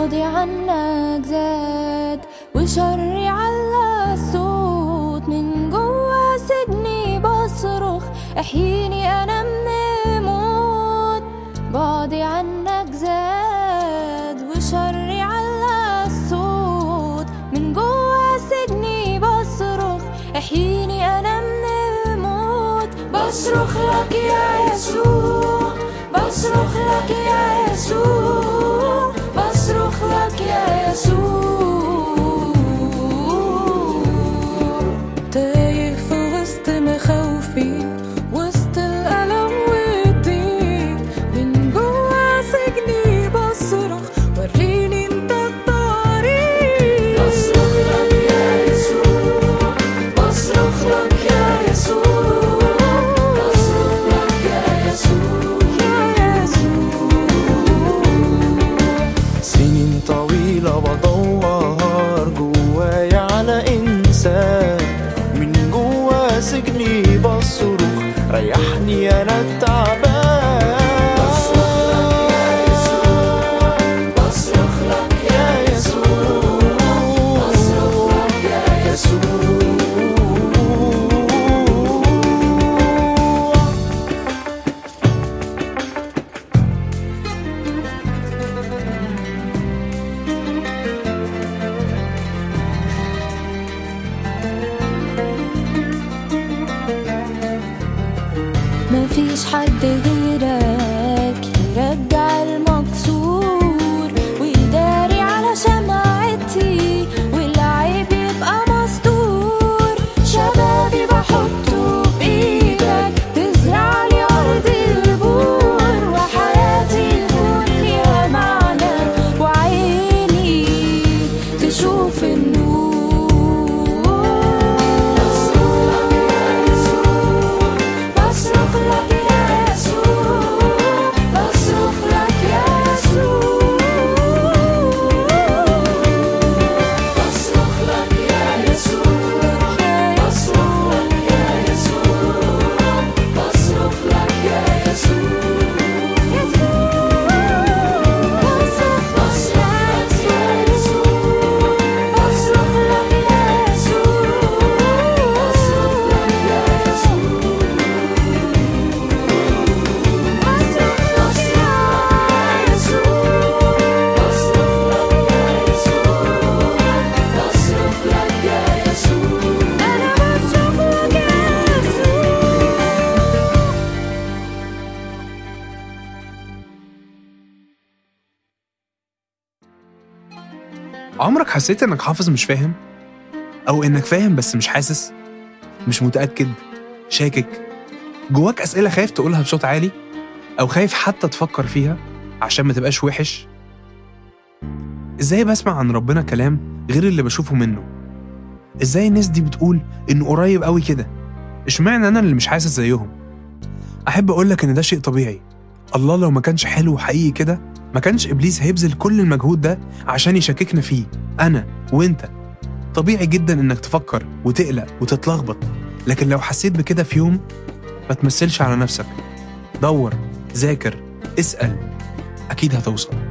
بعدي عنك زاد وشري على الصوت من جوا سجني بصرخ احييني انا من الموت بعدي عنك زاد وشري على الصوت من جوا سجني بصرخ احييني انا من الموت بصرخ لك يا يسوع بصرخ لك يا يسوع بصرخ لك يا يسوع تايه في وسط مخاوفي وسط الألم والضيق من جوا سجني بصرخ وريني انت الطريق بصرخ لك يا يسوع بصرخ لك يا يسوع بصرخ لك يا يسوع يا يسوع سنين طويلة بدور جوايا على إنسان من جوا سجني بصرخ ريحني أنا التعبان بصرخ لك يا يسوع يا يسوع مفيش حد غيرك يرجع المكسور ويداري على شمعتي والعيب يبقى مستور شبابي بحطه بإيدك تزرع لي أرض البور وحياتي يكون ليها معنى وعيني تشوف النور بصرخ لك يا يسوع بصرخ لك يا يسوع بصرخ لك يا يسوع بصرخ لك يا يسوع بصرخ لك يا يسوع بصرخ لك يا يسوع بصرخ لك يا يسوع بصرخ لك يا يسوع عمرك حسيت انك حافظ مش فاهم او انك فاهم بس مش حاسس مش متاكد شاكك جواك اسئله خايف تقولها بصوت عالي او خايف حتى تفكر فيها عشان ما تبقاش وحش ازاي بسمع عن ربنا كلام غير اللي بشوفه منه ازاي الناس دي بتقول انه قريب قوي كده اشمعنى انا اللي مش حاسس زيهم احب اقولك ان ده شيء طبيعي الله لو ما كانش حلو وحقيقي كده ما كانش ابليس هيبذل كل المجهود ده عشان يشككنا فيه انا وانت طبيعي جدا انك تفكر وتقلق وتتلخبط لكن لو حسيت بكده في يوم ما تمثلش على نفسك دور ذاكر اسأل أكيد هتوصل